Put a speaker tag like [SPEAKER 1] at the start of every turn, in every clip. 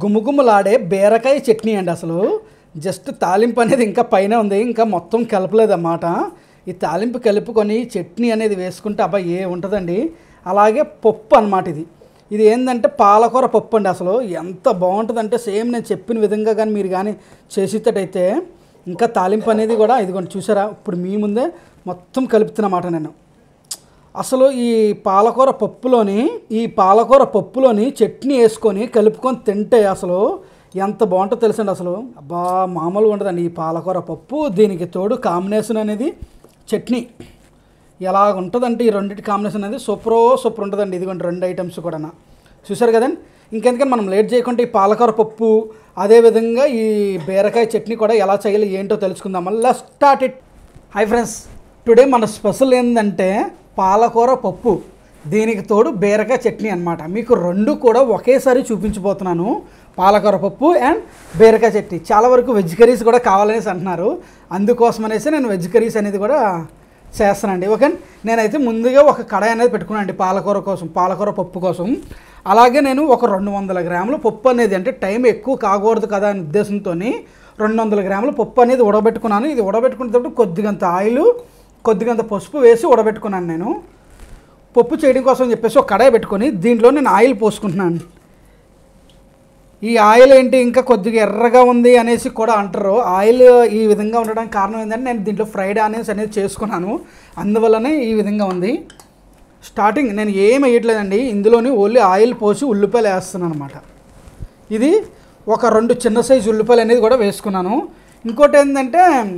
[SPEAKER 1] గుమగుమలాడే బీరకాయ చట్నీ అండి అసలు జస్ట్ తాలింపు అనేది ఇంకా పైన ఉంది ఇంకా మొత్తం కలపలేదు అన్నమాట ఈ తాలింపు కలుపుకొని చట్నీ అనేది వేసుకుంటే అబ్బా ఏ ఉంటుందండి అలాగే పప్పు అన్నమాట ఇది ఇది ఏంటంటే పాలకూర పప్పు అండి అసలు ఎంత బాగుంటుందంటే సేమ్ నేను చెప్పిన విధంగా కానీ మీరు కానీ చేసేటట్టయితే ఇంకా తాలింపు అనేది కూడా ఇదిగోండి చూసారా ఇప్పుడు మీ ముందే మొత్తం కలుపుతున్నమాట నేను అసలు ఈ పాలకూర పప్పులోని ఈ పాలకూర పప్పులోని చట్నీ వేసుకొని కలుపుకొని తింటే అసలు ఎంత బాగుంటుందో తెలుసండి అసలు అబ్బా మామూలుగా ఉండదండి ఈ పాలకూర పప్పు దీనికి తోడు కాంబినేషన్ అనేది చట్నీ ఎలా ఉంటుందంటే ఈ రెండింటి కాంబినేషన్ అనేది సూపరో సూపర్ ఉంటుందండి ఇదిగోండి రెండు ఐటమ్స్ కూడా చూసారు కదండి ఇంకెందుకని మనం లేట్ చేయకుండా ఈ పాలకూర పప్పు అదేవిధంగా ఈ బీరకాయ చట్నీ కూడా ఎలా చేయాలి ఏంటో తెలుసుకుందాం మళ్ళీ start it hi friends today మన స్పెషల్ ఏంటంటే పాలకూర పప్పు దీనికి తోడు బీరకాయ చట్నీ అన్నమాట మీకు రెండు కూడా ఒకేసారి చూపించబోతున్నాను పాలకూర పప్పు అండ్ బీరకాయ చట్నీ చాలా వరకు వెజ్ కర్రీస్ కూడా కావాలనేసి అంటున్నారు అందుకోసం అనేసి నేను వెజ్ కర్రీస్ అనేది కూడా చేస్తానండి ఓకే నేనైతే ముందుగా ఒక కడాయి అనేది పెట్టుకున్నానండి పాలకూర కోసం పాలకూర పప్పు కోసం అలాగే నేను ఒక రెండు వందల గ్రాముల పప్పు అనేది అంటే టైం ఎక్కువ కాకూడదు కదా అనే ఉద్దేశంతో రెండు వందల గ్రాముల పప్పు అనేది ఉడబెట్టుకున్నాను ఇది ఉడబెట్టుకునేటప్పుడు కొద్దిగంత ఆయిల్ కొద్దిగంత పసుపు వేసి ఉడబెట్టుకున్నాను నేను పప్పు చేయడం కోసం చెప్పేసి ఒక కడాయి పెట్టుకొని దీంట్లో నేను ఆయిల్ పోసుకుంటున్నాను ఈ ఆయిల్ ఏంటి ఇంకా కొద్దిగా ఎర్రగా ఉంది అనేసి కూడా అంటారు ఆయిల్ ఈ విధంగా ఉండడానికి కారణం ఏంటంటే నేను దీంట్లో ఫ్రైడ్ ఆనియన్స్ అనేది చేసుకున్నాను అందువల్లనే ఈ విధంగా ఉంది స్టార్టింగ్ నేను ఏం వేయట్లేదండి ఇందులోని ఓన్లీ ఆయిల్ పోసి ఉల్లిపాయలు వేస్తున్నాను అనమాట ఇది ఒక రెండు చిన్న సైజు ఉల్లిపాయలు అనేది కూడా వేసుకున్నాను ఇంకోటి ఏంటంటే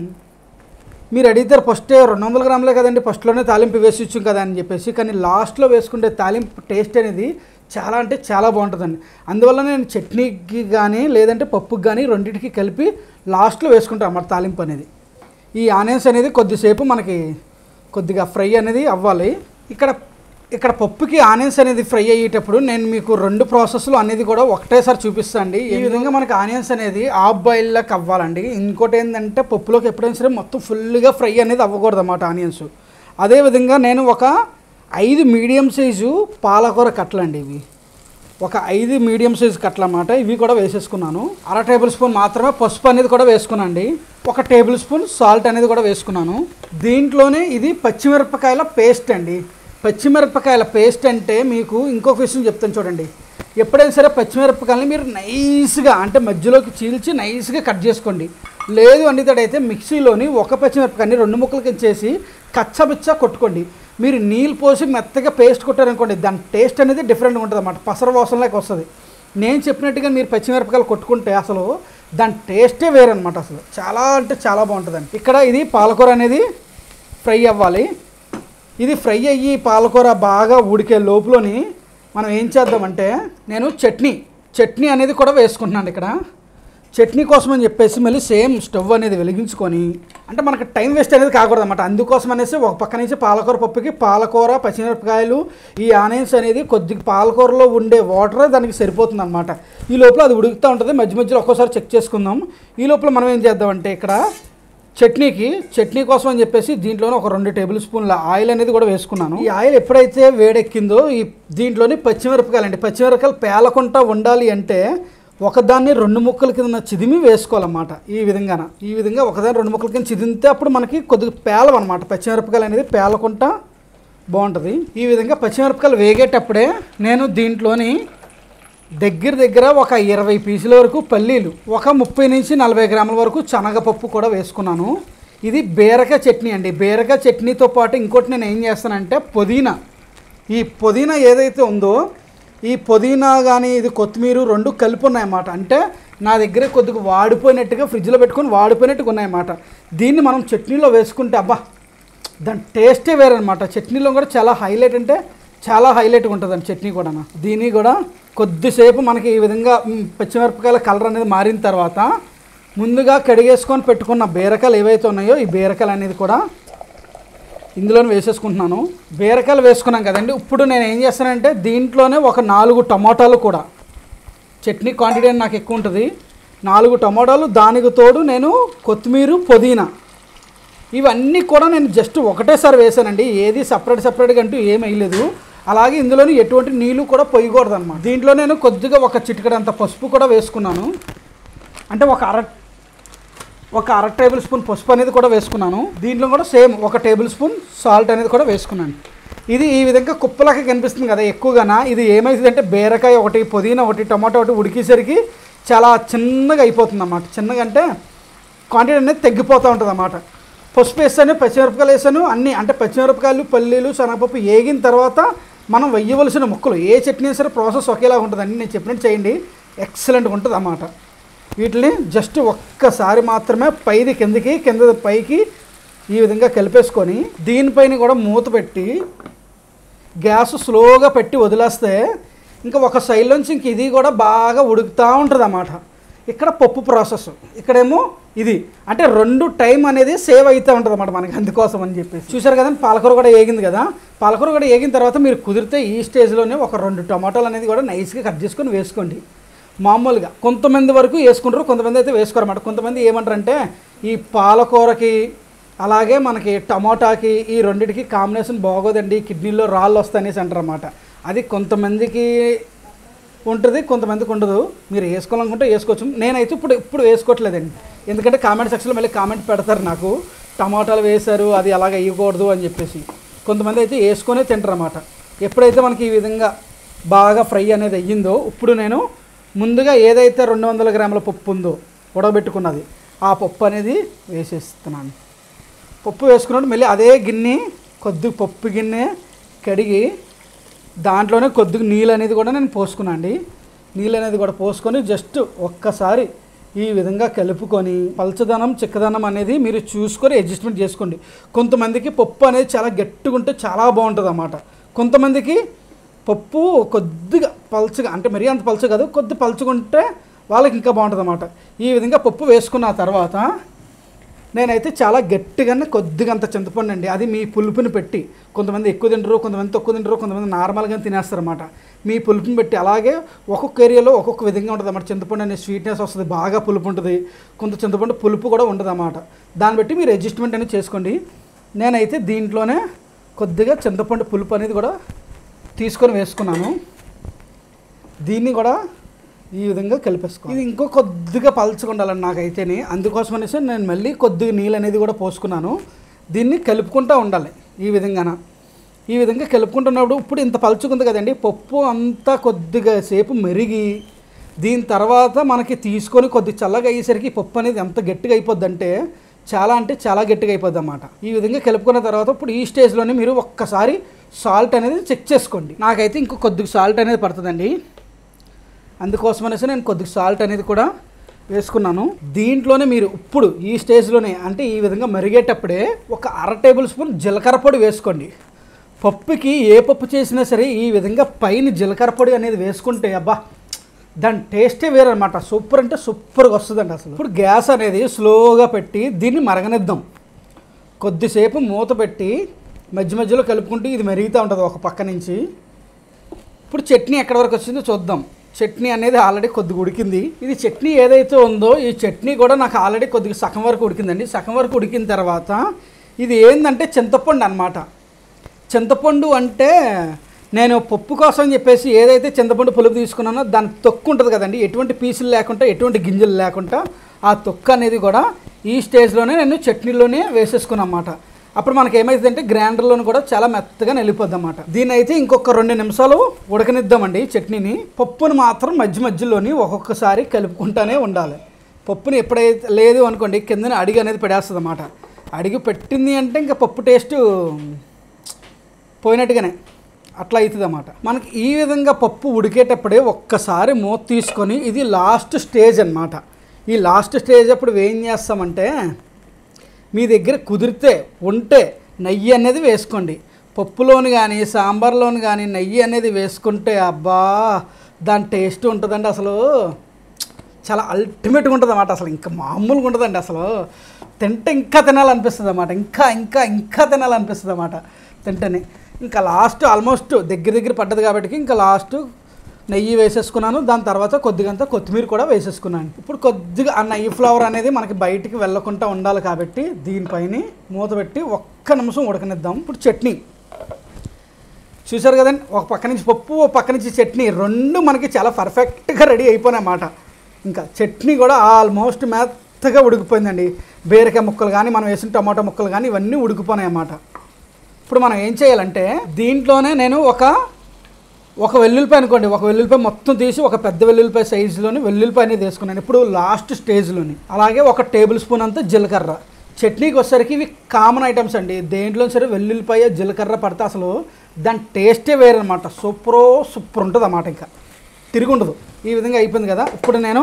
[SPEAKER 1] మీరు అడిగితే ఫస్ట్ రెండు వందల గ్రాములే కదండి ఫస్ట్లోనే తాలింపు వేసి ఇచ్చాం కదా అని చెప్పేసి కానీ లాస్ట్లో వేసుకుంటే తాలింపు టేస్ట్ అనేది చాలా అంటే చాలా బాగుంటుందండి అందువల్ల నేను చట్నీకి కానీ లేదంటే పప్పుకి కానీ రెండింటికి కలిపి లాస్ట్లో వేసుకుంటాను అన్నమాట తాలింపు అనేది ఈ ఆనియన్స్ అనేది కొద్దిసేపు మనకి కొద్దిగా ఫ్రై అనేది అవ్వాలి ఇక్కడ ఇక్కడ పప్పుకి ఆనియన్స్ అనేది ఫ్రై అయ్యేటప్పుడు నేను మీకు రెండు ప్రాసెస్లు అనేది కూడా ఒకటేసారి చూపిస్తాను అండి ఈ విధంగా మనకి ఆనియన్స్ అనేది హాఫ్ బాయిల్లోకి అవ్వాలండి ఇంకోటి ఏంటంటే పప్పులోకి ఎప్పుడైనా సరే మొత్తం ఫుల్గా ఫ్రై అనేది అవ్వకూడదు అన్నమాట ఆనియన్స్ అదేవిధంగా నేను ఒక ఐదు మీడియం సైజు పాలకూర కట్టలండి ఇవి ఒక ఐదు మీడియం సైజు కట్టలు అన్నమాట ఇవి కూడా వేసేసుకున్నాను అర టేబుల్ స్పూన్ మాత్రమే పసుపు అనేది కూడా వేసుకున్నాండి ఒక టేబుల్ స్పూన్ సాల్ట్ అనేది కూడా వేసుకున్నాను దీంట్లోనే ఇది పచ్చిమిరపకాయల పేస్ట్ అండి పచ్చిమిరపకాయల పేస్ట్ అంటే మీకు ఇంకొక విషయం చెప్తాను చూడండి ఎప్పుడైనా సరే పచ్చిమిరపకాయలని మీరు నైస్గా అంటే మధ్యలోకి చీల్చి నైస్గా కట్ చేసుకోండి లేదు అండితేడైతే మిక్సీలోని ఒక పచ్చిమిరపకాయని రెండు ముక్కలు కింద చేసి కచ్చబిచ్చ కొట్టుకోండి మీరు నీళ్ళు పోసి మెత్తగా పేస్ట్ కొట్టారనుకోండి దాని టేస్ట్ అనేది డిఫరెంట్గా ఉంటుంది అన్నమాట పసర వాసనలోకి వస్తుంది నేను చెప్పినట్టుగా మీరు పచ్చిమిరపకాయలు కొట్టుకుంటే అసలు దాని టేస్టే వేరనమాట అసలు చాలా అంటే చాలా బాగుంటుందండి ఇక్కడ ఇది పాలకూర అనేది ఫ్రై అవ్వాలి ఇది ఫ్రై అయ్యి పాలకూర బాగా ఉడికే లోపులోని మనం ఏం చేద్దామంటే నేను చట్నీ చట్నీ అనేది కూడా వేసుకుంటున్నాను ఇక్కడ చట్నీ కోసం అని చెప్పేసి మళ్ళీ సేమ్ స్టవ్ అనేది వెలిగించుకొని అంటే మనకి టైం వేస్ట్ అనేది కాకూడదు అనమాట అందుకోసం అనేసి ఒక పక్క నుంచి పాలకూర పప్పుకి పాలకూర పచ్చిమిరపకాయలు ఈ ఆనియన్స్ అనేది కొద్దిగా పాలకూరలో ఉండే వాటర్ దానికి సరిపోతుంది అనమాట ఈ లోపల అది ఉడుకుతూ ఉంటుంది మధ్య మధ్యలో ఒక్కోసారి చెక్ చేసుకుందాం ఈ లోపల మనం ఏం చేద్దామంటే ఇక్కడ చట్నీకి చట్నీ కోసం అని చెప్పేసి దీంట్లోనే ఒక రెండు టేబుల్ స్పూన్ల ఆయిల్ అనేది కూడా వేసుకున్నాను ఈ ఆయిల్ ఎప్పుడైతే వేడెక్కిందో ఈ దీంట్లోని పచ్చిమిరపకాయలు అండి పచ్చిమిరపకాయలు పేలకుండా ఉండాలి అంటే ఒకదాన్ని రెండు ముక్కల కింద చిదిమి వేసుకోవాలన్నమాట ఈ విధంగాన ఈ విధంగా ఒకదాన్ని రెండు ముక్కల కింద చిదిమితే అప్పుడు మనకి కొద్దిగా పేలవన్నమాట పచ్చిమిరపకాయలు అనేది పేలకుండా బాగుంటుంది ఈ విధంగా పచ్చిమిరపకాయలు వేగేటప్పుడే నేను దీంట్లోని దగ్గర దగ్గర ఒక ఇరవై పీసుల వరకు పల్లీలు ఒక ముప్పై నుంచి నలభై గ్రాముల వరకు శనగపప్పు కూడా వేసుకున్నాను ఇది బీరకాయ చట్నీ అండి బీరకాయ చట్నీతో పాటు ఇంకోటి నేను ఏం చేస్తానంటే పుదీనా ఈ పుదీనా ఏదైతే ఉందో ఈ పుదీనా కానీ ఇది కొత్తిమీర రెండు కలిపి ఉన్నాయన్నమాట అంటే నా దగ్గర కొద్దిగా వాడిపోయినట్టుగా ఫ్రిడ్జ్లో పెట్టుకొని వాడిపోయినట్టుగా ఉన్నాయన్నమాట దీన్ని మనం చట్నీలో వేసుకుంటే అబ్బా దాని టేస్టే వేరనమాట చట్నీలో కూడా చాలా హైలైట్ అంటే చాలా హైలైట్గా ఉంటుందండి చట్నీ కూడా దీన్ని కూడా కొద్దిసేపు మనకి ఈ విధంగా మ్, పచ్చిమిరపకాయల కలర్ అనేది మారిన తర్వాత ముందుగా కడిగేసుకొని పెట్టుకున్న బీరకాయలు ఏవైతే ఉన్నాయో ఈ బీరకాయలు అనేది కూడా ఇందులోనే వేసేసుకుంటున్నాను బీరకాయలు వేసుకున్నాం కదండి ఇప్పుడు నేను ఏం చేస్తానంటే దీంట్లోనే ఒక నాలుగు టమాటాలు కూడా చట్నీ క్వాంటిటీ అని నాకు ఎక్కువ ఉంటుంది నాలుగు టమాటాలు దానికి తోడు నేను కొత్తిమీర పుదీనా ఇవన్నీ కూడా నేను జస్ట్ ఒకటేసారి వేసానండి ఏది సపరేట్ సపరేట్గా అంటూ ఏం వేయలేదు అలాగే ఇందులోని ఎటువంటి నీళ్లు కూడా పొయ్యకూడదు అనమాట దీంట్లో నేను కొద్దిగా ఒక చిటికడంత పసుపు కూడా వేసుకున్నాను అంటే ఒక అర ఒక అర టేబుల్ స్పూన్ పసుపు అనేది కూడా వేసుకున్నాను దీంట్లో కూడా సేమ్ ఒక టేబుల్ స్పూన్ సాల్ట్ అనేది కూడా వేసుకున్నాను ఇది ఈ విధంగా కుప్పలాగా కనిపిస్తుంది కదా ఎక్కువగానా ఇది ఏమైందంటే బీరకాయ ఒకటి పుదీనా ఒకటి టమాటో ఒకటి ఉడికేసరికి చాలా చిన్నగా అయిపోతుంది అన్నమాట చిన్నగా అంటే క్వాంటిటీ అనేది తగ్గిపోతూ ఉంటుంది అన్నమాట పసుపు వేసాను పచ్చిమిరపకాయలు వేసాను అన్నీ అంటే పచ్చిమిరపకాయలు పల్లీలు శనగపప్పు వేగిన తర్వాత మనం వెయ్యవలసిన ముక్కలు ఏ చట్నీ సరే ప్రాసెస్ ఒకేలా ఉంటుందండి నేను చెప్పినట్టు చేయండి ఎక్సలెంట్గా ఉంటుంది అన్నమాట వీటిని జస్ట్ ఒక్కసారి మాత్రమే పైది కిందకి కింద పైకి ఈ విధంగా కలిపేసుకొని దీనిపైన కూడా మూత పెట్టి గ్యాస్ స్లోగా పెట్టి వదిలేస్తే ఇంకా ఒక సైడ్ నుంచి ఇంక ఇది కూడా బాగా ఉడుకుతూ ఉంటుంది అన్నమాట ఇక్కడ పప్పు ప్రాసెస్ ఇక్కడేమో ఇది అంటే రెండు టైం అనేది సేవ్ అవుతూ ఉంటుంది అన్నమాట మనకి అందుకోసం అని చెప్పేసి చూసారు కదండి పాలకూర కూడా ఏగింది కదా పాలకూర కూడా ఏగిన తర్వాత మీరు కుదిరితే ఈ స్టేజ్లోనే ఒక రెండు టమాటాలు అనేది కూడా నైస్గా కట్ చేసుకొని వేసుకోండి మామూలుగా కొంతమంది వరకు వేసుకుంటారు కొంతమంది అయితే వేసుకోరన్నమాట కొంతమంది ఏమంటారంటే ఈ పాలకూరకి అలాగే మనకి టమాటాకి ఈ రెండిటికి కాంబినేషన్ బాగోదండి కిడ్నీలో రాళ్ళు వస్తాయనేసి అంటారు అన్నమాట అది కొంతమందికి ఉంటుంది కొంతమందికి ఉండదు మీరు వేసుకోవాలనుకుంటే వేసుకోవచ్చు నేనైతే ఇప్పుడు ఇప్పుడు వేసుకోవట్లేదండి ఎందుకంటే కామెంట్ సెక్షన్లో మళ్ళీ కామెంట్ పెడతారు నాకు టమాటాలు వేశారు అది అలాగ వేయకూడదు అని చెప్పేసి కొంతమంది అయితే వేసుకొనే తింటారు అన్నమాట ఎప్పుడైతే మనకి ఈ విధంగా బాగా ఫ్రై అనేది అయ్యిందో ఇప్పుడు నేను ముందుగా ఏదైతే రెండు వందల గ్రాముల పప్పు ఉందో ఉడకబెట్టుకున్నది ఆ పప్పు అనేది వేసేస్తున్నాను పప్పు వేసుకున్నప్పుడు మళ్ళీ అదే గిన్నె కొద్ది పప్పు గిన్నె కడిగి దాంట్లోనే కొద్దిగా నీళ్ళు అనేది కూడా నేను పోసుకున్నాను అండి నీళ్ళు అనేది కూడా పోసుకొని జస్ట్ ఒక్కసారి ఈ విధంగా కలుపుకొని పల్చదనం చిక్కదనం అనేది మీరు చూసుకొని అడ్జస్ట్మెంట్ చేసుకోండి కొంతమందికి పప్పు అనేది చాలా గట్టిగా ఉంటే చాలా బాగుంటుంది అన్నమాట కొంతమందికి పప్పు కొద్దిగా పల్చగా అంటే మరీ అంత పలుచగా కాదు కొద్ది పలుచుకుంటే వాళ్ళకి ఇంకా బాగుంటుంది అన్నమాట ఈ విధంగా పప్పు వేసుకున్న తర్వాత నేనైతే చాలా గట్టిగానే కొద్దిగా అంత చింతపండు అండి అది మీ పులుపుని పెట్టి కొంతమంది ఎక్కువ తింటారు కొంతమంది తక్కువ తింటారు కొంతమంది నార్మల్గా తినేస్తారు అనమాట మీ పులుపుని పెట్టి అలాగే ఒక్కొక్క ఏరియాలో ఒక్కొక్క విధంగా ఉంటుంది అన్నమాట చింతపండు అనే స్వీట్నెస్ వస్తుంది బాగా పులుపు ఉంటుంది కొంత చింతపండు పులుపు కూడా ఉంటుంది అన్నమాట దాన్ని బట్టి మీరు అడ్జస్ట్మెంట్ అనేది చేసుకోండి నేనైతే దీంట్లోనే కొద్దిగా చింతపండు పులుపు అనేది కూడా తీసుకొని వేసుకున్నాను దీన్ని కూడా ఈ విధంగా కలిపేసుకో ఇది ఇంకో కొద్దిగా పలుచుకుండాలండి నాకైతేనే అందుకోసం అనేసి నేను మళ్ళీ కొద్దిగా నీళ్ళు అనేది కూడా పోసుకున్నాను దీన్ని కలుపుకుంటూ ఉండాలి ఈ విధంగాన ఈ విధంగా కలుపుకుంటున్నప్పుడు ఇప్పుడు ఇంత పలుచుకుంది కదండి పప్పు అంతా కొద్దిగా సేపు మెరిగి దీని తర్వాత మనకి తీసుకొని కొద్ది చల్లగా అయ్యేసరికి పప్పు అనేది ఎంత గట్టిగా అయిపోద్ది అంటే చాలా అంటే చాలా గట్టిగా అయిపోద్ది అన్నమాట ఈ విధంగా కలుపుకున్న తర్వాత ఇప్పుడు ఈ స్టేజ్లోనే మీరు ఒక్కసారి సాల్ట్ అనేది చెక్ చేసుకోండి నాకైతే ఇంకో కొద్దిగా సాల్ట్ అనేది పడుతుందండి అందుకోసం అనేసి నేను కొద్దిగా సాల్ట్ అనేది కూడా వేసుకున్నాను దీంట్లోనే మీరు ఇప్పుడు ఈ స్టేజ్లోనే అంటే ఈ విధంగా మరిగేటప్పుడే ఒక అర టేబుల్ స్పూన్ జీలకర్ర పొడి వేసుకోండి పప్పుకి ఏ పప్పు చేసినా సరే ఈ విధంగా పైన జీలకర్ర పొడి అనేది వేసుకుంటే అబ్బా దాని టేస్టే వేరనమాట సూపర్ అంటే సూపర్గా వస్తుందండి అసలు ఇప్పుడు గ్యాస్ అనేది స్లోగా పెట్టి దీన్ని మరగనిద్దాం కొద్దిసేపు మూత పెట్టి మధ్య మధ్యలో కలుపుకుంటూ ఇది మరుగుతూ ఉంటుంది ఒక పక్క నుంచి ఇప్పుడు చట్నీ ఎక్కడి వరకు వచ్చిందో చూద్దాం చట్నీ అనేది ఆల్రెడీ కొద్దిగా ఉడికింది ఇది చట్నీ ఏదైతే ఉందో ఈ చట్నీ కూడా నాకు ఆల్రెడీ కొద్దిగా సగం వరకు ఉడికిందండి సగం వరకు ఉడికిన తర్వాత ఇది ఏంటంటే చింతపండు అనమాట చింతపండు అంటే నేను పప్పు కోసం చెప్పేసి ఏదైతే చింతపండు పులుపు తీసుకున్నానో దాని తొక్కు ఉంటుంది కదండి ఎటువంటి పీసులు లేకుండా ఎటువంటి గింజలు లేకుండా ఆ తొక్కు అనేది కూడా ఈ స్టేజ్లోనే నేను చట్నీలోనే వేసేసుకున్నాను అన్నమాట అప్పుడు మనకి ఏమైందంటే గ్రైండర్లోని కూడా చాలా మెత్తగా నలిపోద్ది అన్నమాట దీన్ని అయితే ఇంకొక రెండు నిమిషాలు ఉడకనిద్దామండి చట్నీని పప్పుని మాత్రం మధ్య మధ్యలోని ఒక్కొక్కసారి కలుపుకుంటానే ఉండాలి పప్పుని ఎప్పుడైతే లేదు అనుకోండి కిందన అడిగి అనేది పెడేస్తుంది అన్నమాట అడిగి పెట్టింది అంటే ఇంకా పప్పు టేస్ట్ పోయినట్టుగానే అట్లా అవుతుంది అన్నమాట మనకి ఈ విధంగా పప్పు ఉడికేటప్పుడే ఒక్కసారి మూత తీసుకొని ఇది లాస్ట్ స్టేజ్ అన్నమాట ఈ లాస్ట్ స్టేజ్ అప్పుడు ఏం చేస్తామంటే మీ దగ్గర కుదిరితే ఉంటే నెయ్యి అనేది వేసుకోండి పప్పులోని కానీ సాంబార్లోని కానీ నెయ్యి అనేది వేసుకుంటే అబ్బా దాని టేస్ట్ ఉంటుందండి అసలు చాలా అల్టిమేట్గా ఉంటుంది అన్నమాట అసలు ఇంకా మామూలుగా ఉంటుందండి అసలు తింటే ఇంకా తినాలనిపిస్తుంది అన్నమాట ఇంకా ఇంకా ఇంకా తినాలనిపిస్తుంది అన్నమాట తింటేనే ఇంకా లాస్ట్ ఆల్మోస్ట్ దగ్గర దగ్గర పడ్డది కాబట్టి ఇంకా లాస్ట్ నెయ్యి వేసేసుకున్నాను దాని తర్వాత కొద్దిగంత కొత్తిమీర కూడా వేసేసుకున్నాను ఇప్పుడు కొద్దిగా ఆ నెయ్యి ఫ్లవర్ అనేది మనకి బయటికి వెళ్ళకుండా ఉండాలి కాబట్టి దీనిపైన మూత పెట్టి ఒక్క నిమిషం ఉడకనిద్దాం ఇప్పుడు చట్నీ చూసారు కదండి ఒక పక్క నుంచి పప్పు ఒక పక్క నుంచి చట్నీ రెండు మనకి చాలా పర్ఫెక్ట్గా రెడీ అయిపోయినాయి అన్నమాట ఇంకా చట్నీ కూడా ఆల్మోస్ట్ మెత్తగా ఉడికిపోయిందండి బీరకాయ ముక్కలు కానీ మనం వేసిన టమాటా ముక్కలు కానీ ఇవన్నీ ఉడికిపోయినాయి అన్నమాట ఇప్పుడు మనం ఏం చేయాలంటే దీంట్లోనే నేను ఒక ఒక వెల్లుల్లిపాయ అనుకోండి ఒక వెల్లుల్లిపాయ మొత్తం తీసి ఒక పెద్ద వెల్లుల్లిపాయ సైజులోని వెల్లుల్లిపాయ అనేది వేసుకున్నాను ఇప్పుడు లాస్ట్ స్టేజ్లోని అలాగే ఒక టేబుల్ స్పూన్ అంతా జీలకర్ర చట్నీకి వచ్చేసరికి ఇవి కామన్ ఐటమ్స్ అండి దేంట్లో సరే వెల్లుల్లిపాయ జీలకర్ర పడితే అసలు దాని టేస్టే వేరనమాట సూపరో సూపర్ ఉంటుంది అన్నమాట ఇంకా తిరిగి ఉండదు ఈ విధంగా అయిపోయింది కదా ఇప్పుడు నేను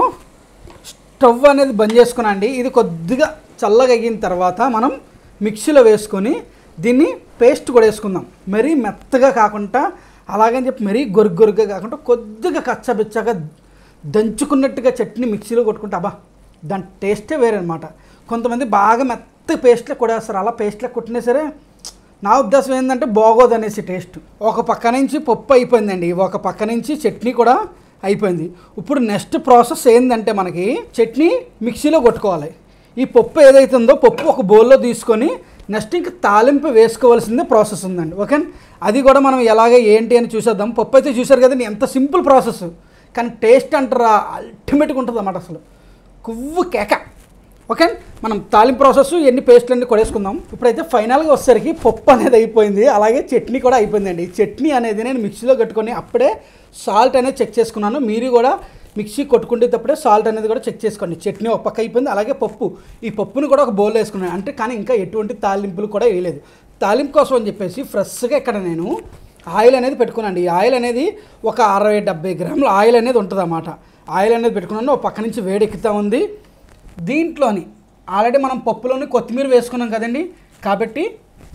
[SPEAKER 1] స్టవ్ అనేది బంద్ చేసుకున్నా అండి ఇది కొద్దిగా చల్లగా అయిన తర్వాత మనం మిక్సీలో వేసుకొని దీన్ని పేస్ట్ కూడా వేసుకుందాం మరీ మెత్తగా కాకుండా అలాగని చెప్పి మరీ గొరుగు గొరుగ్గా కాకుండా కొద్దిగా కచ్చబిచ్చగా దంచుకున్నట్టుగా చట్నీ మిక్సీలో కొట్టుకుంటే అబ్బా దాని టేస్టే వేరే అనమాట కొంతమంది బాగా మెత్త పేస్ట్లో కొడేస్తారు అలా పేస్ట్లో కొట్టినా సరే నా ఉద్దేశం ఏంటంటే బాగోదు అనేసి టేస్ట్ ఒక పక్క నుంచి పప్పు అయిపోయిందండి ఒక పక్క నుంచి చట్నీ కూడా అయిపోయింది ఇప్పుడు నెక్స్ట్ ప్రాసెస్ ఏంటంటే మనకి చట్నీ మిక్సీలో కొట్టుకోవాలి ఈ పప్పు ఏదైతే ఉందో పప్పు ఒక బౌల్లో తీసుకొని నెక్స్ట్ ఇంక తాలింపు వేసుకోవాల్సిందే ప్రాసెస్ ఉందండి ఓకే అది కూడా మనం ఎలాగ ఏంటి అని చూసేద్దాం పప్పు అయితే చూసారు కదండి ఎంత సింపుల్ ప్రాసెస్ కానీ టేస్ట్ అంటారా అల్టిమేట్గా ఉంటుంది అన్నమాట అసలు కువ్వు కేక ఓకే మనం తాలింపు ప్రాసెస్ ఎన్ని పేస్ట్లు అన్ని కొడేసుకుందాం ఇప్పుడైతే ఫైనల్గా వచ్చేసరికి పప్పు అనేది అయిపోయింది అలాగే చట్నీ కూడా అయిపోయిందండి ఈ చట్నీ అనేది నేను మిక్సీలో కట్టుకొని అప్పుడే సాల్ట్ అనేది చెక్ చేసుకున్నాను మీరు కూడా మిక్సీ కొట్టుకుంటేటప్పుడే సాల్ట్ అనేది కూడా చెక్ చేసుకోండి చట్నీ ఒక పక్క అయిపోయింది అలాగే పప్పు ఈ పప్పుని కూడా ఒక బౌల్ వేసుకున్నాను అంటే కానీ ఇంకా ఎటువంటి తాలింపులు కూడా వేయలేదు తాలింపు కోసం అని చెప్పేసి ఫ్రెష్గా ఇక్కడ నేను ఆయిల్ అనేది పెట్టుకున్నాను ఈ ఆయిల్ అనేది ఒక అరవై డెబ్బై గ్రాముల ఆయిల్ అనేది ఉంటుంది అన్నమాట ఆయిల్ అనేది పెట్టుకున్నాను ఒక పక్క నుంచి వేడెక్కుతూ ఉంది దీంట్లోని ఆల్రెడీ మనం పప్పులోని కొత్తిమీర వేసుకున్నాం కదండి కాబట్టి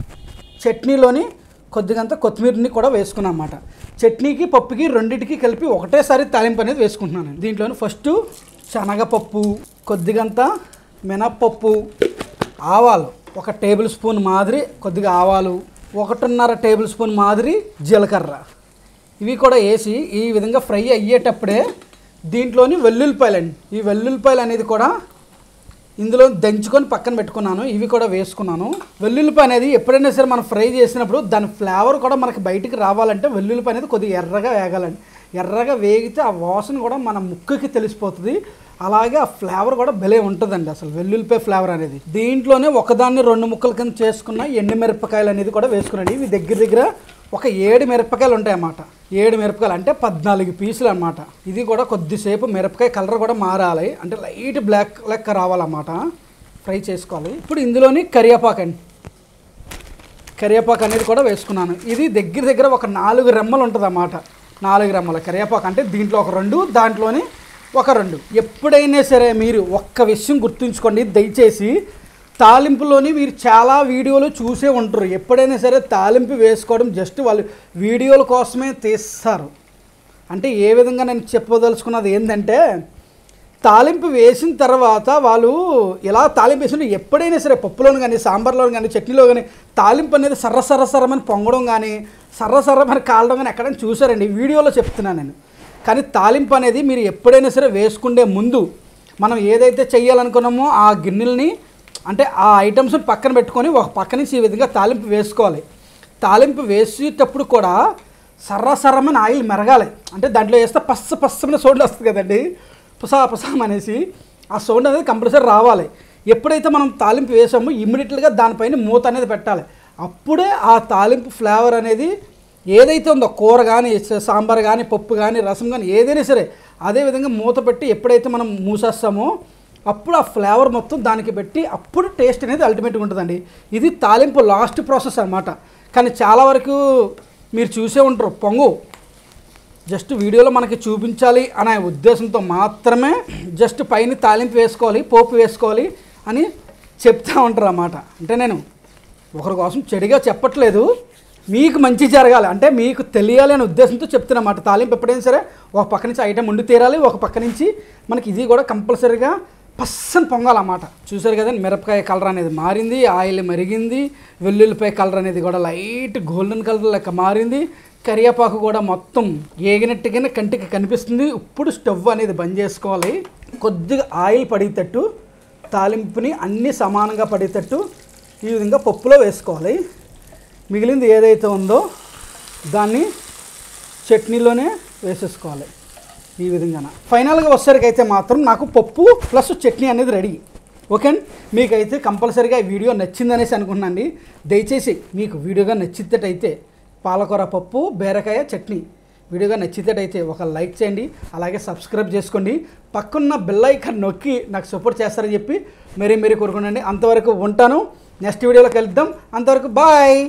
[SPEAKER 1] చట్నీలోని కొద్దిగంత కొత్తిమీరని కూడా వేసుకున్నాం అన్నమాట చట్నీకి పప్పుకి రెండింటికి కలిపి ఒకటేసారి తాలింపు అనేది వేసుకుంటున్నాను దీంట్లోని ఫస్ట్ శనగపప్పు కొద్దిగంత మినప్పప్పు ఆవాలు ఒక టేబుల్ స్పూన్ మాదిరి కొద్దిగా ఆవాలు ఒకటిన్నర టేబుల్ స్పూన్ మాదిరి జీలకర్ర ఇవి కూడా వేసి ఈ విధంగా ఫ్రై అయ్యేటప్పుడే దీంట్లోని వెల్లుల్లిపాయలండి ఈ వెల్లుల్లిపాయలు అనేది కూడా ఇందులో దంచుకొని పక్కన పెట్టుకున్నాను ఇవి కూడా వేసుకున్నాను వెల్లుల్లిపాయ అనేది ఎప్పుడైనా సరే మనం ఫ్రై చేసినప్పుడు దాని ఫ్లేవర్ కూడా మనకి బయటికి రావాలంటే వెల్లుల్లిపాయ అనేది కొద్దిగా ఎర్రగా వేగాలండి ఎర్రగా వేగితే ఆ వాసన కూడా మన ముక్కుకి తెలిసిపోతుంది అలాగే ఆ ఫ్లేవర్ కూడా భలే ఉంటుందండి అసలు వెల్లుల్లిపాయ ఫ్లేవర్ అనేది దీంట్లోనే ఒకదాన్ని రెండు ముక్కల కింద చేసుకున్న ఎండు మిరపకాయలు అనేది కూడా వేసుకున్నాను ఇవి దగ్గర దగ్గర ఒక ఏడు మిరపకాయలు ఉంటాయన్నమాట ఏడు మిరపకాయలు అంటే పద్నాలుగు పీసులు అన్నమాట ఇది కూడా కొద్దిసేపు మిరపకాయ కలర్ కూడా మారాలి అంటే లైట్ బ్లాక్ లెక్క రావాలన్నమాట ఫ్రై చేసుకోవాలి ఇప్పుడు ఇందులోని కరివేపాకు అండి కరివేపాకు అనేది కూడా వేసుకున్నాను ఇది దగ్గర దగ్గర ఒక నాలుగు రెమ్మలు ఉంటుంది అన్నమాట నాలుగు రెమ్మల కరివేపాకు అంటే దీంట్లో ఒక రెండు దాంట్లోని ఒక రెండు ఎప్పుడైనా సరే మీరు ఒక్క విషయం గుర్తుంచుకోండి దయచేసి తాలింపులోని మీరు చాలా వీడియోలు చూసే ఉంటారు ఎప్పుడైనా సరే తాలింపు వేసుకోవడం జస్ట్ వాళ్ళు వీడియోల కోసమే తీస్తారు అంటే ఏ విధంగా నేను చెప్పదలుచుకున్నది ఏంటంటే తాలింపు వేసిన తర్వాత వాళ్ళు ఇలా తాలింపు వేసిన ఎప్పుడైనా సరే పప్పులోను కానీ సాంబార్లోను కానీ చట్నీలో కానీ తాలింపు అనేది సర్ర సర్ర సర్రమని పొంగడం కానీ సర్ర సర్రమని కాలడం కానీ ఎక్కడైనా చూసారండి వీడియోలో చెప్తున్నాను నేను కానీ తాలింపు అనేది మీరు ఎప్పుడైనా సరే వేసుకుండే ముందు మనం ఏదైతే చెయ్యాలనుకున్నామో ఆ గిన్నెల్ని అంటే ఆ ఐటమ్స్ పక్కన పెట్టుకొని ఒక పక్క నుంచి ఈ విధంగా తాలింపు వేసుకోవాలి తాలింపు వేసేటప్పుడు కూడా సర్ర సర్రమని ఆయిల్ మెరగాలి అంటే దాంట్లో వేస్తే పస్స పස්සమైన సౌండ్ వస్తుంది కదండి పుసా పుసాం అనేసి ఆ సౌండ్ అనేది కంపల్సరీ రావాలి ఎప్పుడైతే మనం తాలింపు వేసామో ఇమ్మీడియట్గా దానిపైన మూత అనేది పెట్టాలి అప్పుడే ఆ తాలింపు ఫ్లేవర్ అనేది ఏదైతే ఉందో కూర కానీ సాంబార్ కానీ పప్పు కానీ రసం కానీ ఏదైనా సరే అదే విధంగా మూత పెట్టి ఎప్పుడైతే మనం మూసేస్తామో అప్పుడు ఆ ఫ్లేవర్ మొత్తం దానికి పెట్టి అప్పుడు టేస్ట్ అనేది అల్టిమేట్గా ఉంటుందండి ఇది తాలింపు లాస్ట్ ప్రాసెస్ అనమాట కానీ చాలా వరకు మీరు చూసే ఉంటారు పొంగు జస్ట్ వీడియోలో మనకి చూపించాలి అనే ఉద్దేశంతో మాత్రమే జస్ట్ పైన తాలింపు వేసుకోవాలి పోపు వేసుకోవాలి అని చెప్తా ఉంటారు అన్నమాట అంటే నేను ఒకరి కోసం చెడుగా చెప్పట్లేదు మీకు మంచి జరగాలి అంటే మీకు తెలియాలి అనే ఉద్దేశంతో చెప్తున్నమాట తాలింపు ఎప్పుడైనా సరే ఒక పక్క నుంచి ఐటెం ఉండి తీరాలి ఒక పక్క నుంచి మనకి ఇది కూడా కంపల్సరీగా పස්සని పొంగాలన్నమాట చూసారు కదండి మిరపకాయ కలర్ అనేది మారింది ఆయిల్ మరిగింది వెల్లుల్లిపాయ కలర్ అనేది కూడా లైట్ గోల్డెన్ కలర్ లెక్క మారింది కరివేపాకు కూడా మొత్తం ఏగినట్టుగానే కంటికి కనిపిస్తుంది ఇప్పుడు స్టవ్ అనేది బంద్ చేసుకోవాలి కొద్దిగా ఆయిల్ పడేటట్టు తాలింపుని అన్నీ సమానంగా పడేటట్టు ఈ విధంగా పప్పులో వేసుకోవాలి మిగిలింది ఏదైతే ఉందో దాన్ని చట్నీలోనే వేసేసుకోవాలి ఈ విధంగా ఫైనల్గా వచ్చేసరికి అయితే మాత్రం నాకు పప్పు ప్లస్ చట్నీ అనేది రెడీ ఓకే అండి మీకైతే కంపల్సరీగా ఈ వీడియో నచ్చిందనేసి అనుకున్నాండి దయచేసి మీకు వీడియోగా నచ్చితేటైతే పాలకూర పప్పు బీరకాయ చట్నీ వీడియోగా నచ్చితేటైతే ఒక లైక్ చేయండి అలాగే సబ్స్క్రైబ్ చేసుకోండి పక్కన్న బెల్ ఐకాన్ నొక్కి నాకు సపోర్ట్ చేస్తారని చెప్పి మరీ మరీ కోరుకోండి అంతవరకు ఉంటాను నెక్స్ట్ వీడియోలో కలుద్దాం అంతవరకు బాయ్